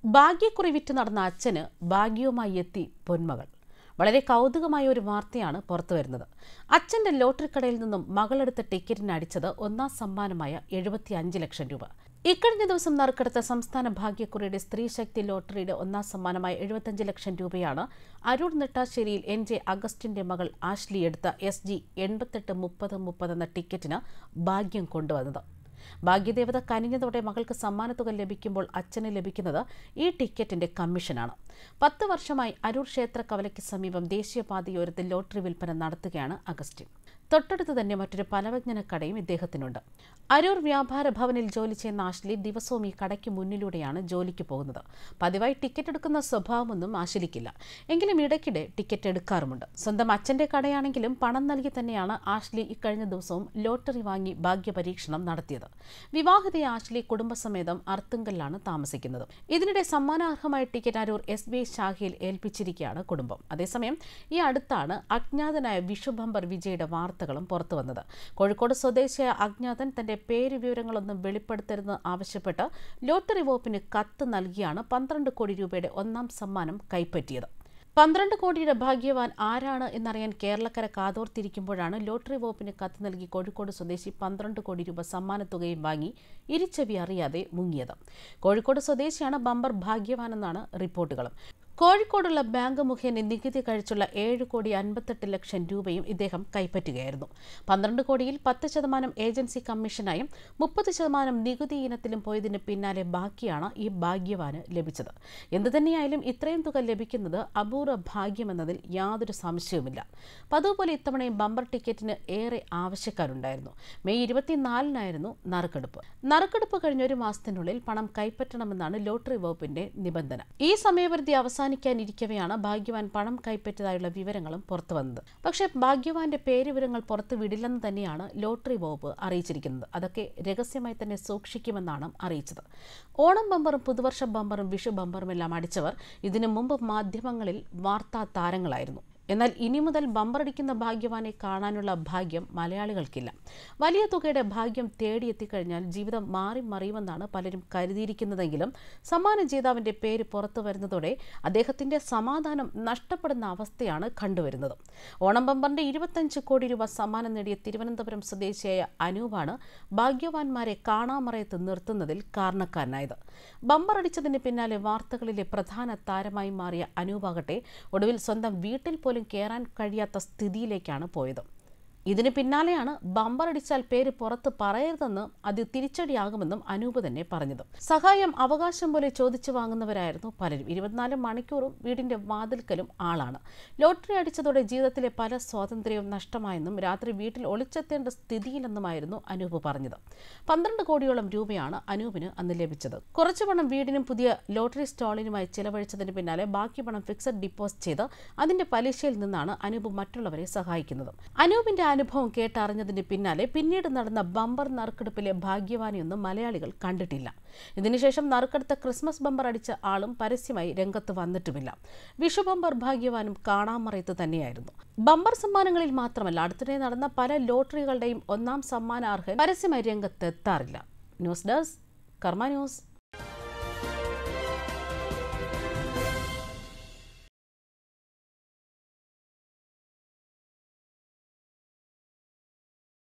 ഭാഗ്യക്കുറി വിറ്റ് നടന്ന അച്ഛന് ഭാഗ്യവുമായി എത്തി പൊന്മകൾ വളരെ കൗതുകമായ ഒരു വാർത്തയാണ് പുറത്തു വരുന്നത് അച്ഛന്റെ ലോട്ടറി കടയിൽ നിന്നും മകളെടുത്ത ടിക്കറ്റിന് അടിച്ചത് ഒന്നാം സമ്മാനമായ എഴുപത്തി അഞ്ച് ലക്ഷം രൂപ ഇക്കഴിഞ്ഞ ദിവസം നറുക്കെടുത്ത സംസ്ഥാന ഭാഗ്യക്കുറിയുടെ സ്ത്രീശക്തി ലോട്ടറിയുടെ ഒന്നാം സമ്മാനമായ എഴുപത്തഞ്ച് ലക്ഷം രൂപയാണ് അരൂർ നെട്ടാശ്ശേരിയിൽ എൻ ജെ അഗസ്റ്റിന്റെ മകൾ ആഷ്ലി എടുത്ത എസ് ജി എൺപത്തെട്ട് മുപ്പത് മുപ്പത് എന്ന ടിക്കറ്റിന് ഭാഗ്യം കൊണ്ടുവന്നത് ഭാഗ്യദേവത കനിഞ്ഞതോടെ മകൾക്ക് സമ്മാനത്തുക ലഭിക്കുമ്പോൾ അച്ഛന് ലഭിക്കുന്നത് ഈ ടിക്കറ്റിന്റെ കമ്മീഷനാണ് പത്ത് വർഷമായി അരൂർ ക്ഷേത്ര കവലയ്ക്ക് സമീപം ദേശീയപാതയോരത്തിൽ ലോട്ടറി വിൽപ്പന നടത്തുകയാണ് അഗസ്റ്റിൻ തൊട്ടടുത്ത് തന്നെ മറ്റൊരു പലവ്യഞ്ജന കടയും ഇദ്ദേഹത്തിനുണ്ട് അരൂർ വ്യാപാര ഭവനിൽ ജോലി ചെയ്യുന്ന ആഷ്ലി ദിവസവും ഈ കടയ്ക്ക് മുന്നിലൂടെയാണ് ജോലിക്ക് പോകുന്നത് പതിവായി ടിക്കറ്റ് എടുക്കുന്ന സ്വഭാവമൊന്നും ആശിലിക്കില്ല എങ്കിലും ഇടയ്ക്കിടെ ടിക്കറ്റ് എടുക്കാറുമുണ്ട് സ്വന്തം അച്ഛന്റെ കടയാണെങ്കിലും പണം നൽകി തന്നെയാണ് ആഷ്ലി ഇക്കഴിഞ്ഞ ദിവസവും ലോട്ടറി വാങ്ങി ഭാഗ്യപരീക്ഷണം നടത്തിയത് വിവാഹിതയെ ആഷ്ലി കുടുംബസമേതം അർത്തുങ്കലിലാണ് താമസിക്കുന്നത് ഇതിനിടെ സമ്മാനാർഹമായ ticket Aroor S B I ശാഖയിൽ ഏൽപ്പിച്ചിരിക്കുകയാണ് കുടുംബം അതേസമയം ഈ അടുത്താണ് അജ്ഞാതനായ വിഷു ബമ്പർ വിജയുടെ വാർത്തകളും പുറത്തുവന്നത് കോഴിക്കോട് സ്വദേശിയായ അജ്ഞാതൻ തന്റെ പേര് വിവരങ്ങളൊന്നും വെളിപ്പെടുത്തരുതെന്ന് ആവശ്യപ്പെട്ട് ലോട്ടറി വകുപ്പിന് കത്ത് നൽകിയാണ് പന്ത്രണ്ട് കോടി രൂപയുടെ ഒന്നാം സമ്മാനം കൈപ്പറ്റിയത് പന്ത്രണ്ട് കോടിയുടെ ഭാഗ്യവാൻ ആരാണ് എന്നറിയാൻ കേരളക്കര കാതോർത്തിരിക്കുമ്പോഴാണ് ലോട്ടറി വകുപ്പിന് കത്ത് നൽകി കോഴിക്കോട് സ്വദേശി പന്ത്രണ്ട് കോടി രൂപ സമ്മാനത്തുകയും വാങ്ങി ഇരിച്ചെവി അറിയാതെ മുങ്ങിയത് കോഴിക്കോട് സ്വദേശിയാണ് ബമ്പർ ഭാഗ്യവാനെന്നാണ് റിപ്പോർട്ടുകളും കോഴിക്കോടുള്ള ബാങ്ക് മുഖേന നികുതി കഴിച്ചുള്ള ഏഴ് കോടി അൻപത്തെട്ട് ലക്ഷം രൂപയും ഇദ്ദേഹം കൈപ്പറ്റുകയായിരുന്നു പന്ത്രണ്ട് കോടിയിൽ പത്ത് ശതമാനം ഏജൻസി കമ്മീഷനായും മുപ്പത് ശതമാനം നികുതി ഇനത്തിലും പോയതിന് പിന്നാലെ ബാക്കിയാണ് ഈ ഭാഗ്യവാന് ലഭിച്ചത് എന്തുതന്നെയായാലും ഇത്രയും തുക ലഭിക്കുന്നത് അപൂർവ ഭാഗ്യമെന്നതിൽ യാതൊരു സംശയവുമില്ല പതുപോലെ ഇത്തവണയും ബമ്പർ ടിക്കറ്റിന് ഏറെ ആവശ്യക്കാരുണ്ടായിരുന്നു മെയ് ഇരുപത്തിനാലിനായിരുന്നു നറുക്കെടുപ്പ് നറുക്കെടുപ്പ് കഴിഞ്ഞ ഒരു മാസത്തിനുള്ളിൽ പണം കൈപ്പറ്റണമെന്നാണ് ലോട്ടറി വകുപ്പിന്റെ നിബന്ധന ഈ സമയപരിധി അവസാനിക്കാനിരിക്കവെയാണ് ഭാഗ്യവാൻ പണം കൈപ്പറ്റിയതായുള്ള വിവരങ്ങളും പുറത്തുവന്നത് പക്ഷേ ഭാഗ്യവാന്റെ പേരുവിവരങ്ങൾ പുറത്തു വിടില്ലെന്ന് തന്നെയാണ് ലോട്ടറി വകുപ്പ് അറിയിച്ചിരിക്കുന്നത് അതൊക്കെ രഹസ്യമായി തന്നെ സൂക്ഷിക്കുമെന്നാണ് അറിയിച്ചത് ഓണം ബമ്പറും പുതുവർഷ ബമ്പറും വിഷു ബമ്പറും എല്ലാം അടിച്ചവർ ഇതിനു മുമ്പ് മാധ്യമങ്ങളിൽ വാർത്താ താരങ്ങളായിരുന്നു എന്നാൽ ഇനി മുതൽ ബമ്പറടിക്കുന്ന ഭാഗ്യവാനെ കാണാനുള്ള ഭാഗ്യം മലയാളികൾക്കില്ല വലിയ തുകയുടെ ഭാഗ്യം തേടിയെത്തിക്കഴിഞ്ഞാൽ ജീവിതം മാറി മറിയുമെന്നാണ് പലരും കരുതിയിരിക്കുന്നതെങ്കിലും സമ്മാന ജേതാവിന്റെ പേര് പുറത്തു വരുന്നതോടെ അദ്ദേഹത്തിന്റെ സമാധാനം നഷ്ടപ്പെടുന്ന അവസ്ഥയാണ് കണ്ടുവരുന്നത് ഓണം ബമ്പറിന്റെ ഇരുപത്തഞ്ച് കോടി രൂപ സമ്മാനം നേടിയ തിരുവനന്തപുരം സ്വദേശിയായ അനൂപാണ് ഭാഗ്യവാന്മാരെ കാണാമറയത്ത് നിർത്തുന്നതിൽ കാരണക്കാരനായത് ബമ്പറടിച്ചതിന് പിന്നാലെ വാർത്തകളിലെ പ്രധാന താരമായി മാറിയ അനൂപാകട്ടെ ഒടുവിൽ സ്വന്തം വീട്ടിൽ പോലും കയറാൻ കഴിയാത്ത സ്ഥിതിയിലേക്കാണ് പോയത് ഇതിന് പിന്നാലെയാണ് ബമ്പർ അടിച്ചാൽ പേര് പുറത്ത് പറയരുതെന്ന് അത് തിരിച്ചടിയാകുമെന്നും അനൂപ് തന്നെ പറഞ്ഞത് സഹായം അവകാശം പോലെ ചോദിച്ചു വാങ്ങുന്നവരായിരുന്നു പലരും ഇരുപത്തിനാല് മണിക്കൂറും വീടിന്റെ വാതിൽക്കലും ആളാണ് ലോട്ടറി അടിച്ചതോടെ ജീവിതത്തിലെ പല സ്വാതന്ത്ര്യവും നഷ്ടമായെന്നും രാത്രി വീട്ടിൽ ഒളിച്ചെത്തേണ്ട സ്ഥിതിയിലെന്നുമായിരുന്നു അനൂപ് പറഞ്ഞത് പന്ത്രണ്ട് കോടിയോളം രൂപയാണ് അനൂപിന് അന്ന് ലഭിച്ചത് കുറച്ചു പണം വീടിനും പുതിയ ലോട്ടറി സ്റ്റാളിനുമായി ചിലവഴിച്ചതിന് പിന്നാലെ ബാക്കി പണം ഫിക്സഡ് ഡിപ്പോസിറ്റ് ചെയ്ത് അതിന്റെ പലിശയിൽ നിന്നാണ് അനൂപ് മറ്റുള്ളവരെ സഹായിക്കുന്നത് അനൂപിന്റെ അനുഭവം കേട്ടറിഞ്ഞതിന് പിന്നാലെ പിന്നീട് നടന്ന ബമ്പർ നറുക്കെടുപ്പിലെ ഭാഗ്യവാനിയൊന്നും മലയാളികൾ കണ്ടിട്ടില്ല ഇതിനുശേഷം നറുക്കെടുത്ത ക്രിസ്മസ് ബമ്പർ അടിച്ച ആളും പരസ്യമായി രംഗത്ത് വന്നിട്ടുമില്ല വിഷു ബമ്പർ ഭാഗ്യവാനും കാണാമറയത്ത് തന്നെയായിരുന്നു ബമ്പർ സമ്മാനങ്ങളിൽ മാത്രമല്ല അടുത്തിടെ നടന്ന പല ലോട്ടറികളുടെയും ഒന്നാം സമ്മാനാർഹൻ പരസ്യമായി രംഗത്തെത്താറില്ല ന്യൂസ് ഡെസ്ക് കർമ്മ ന്യൂസ്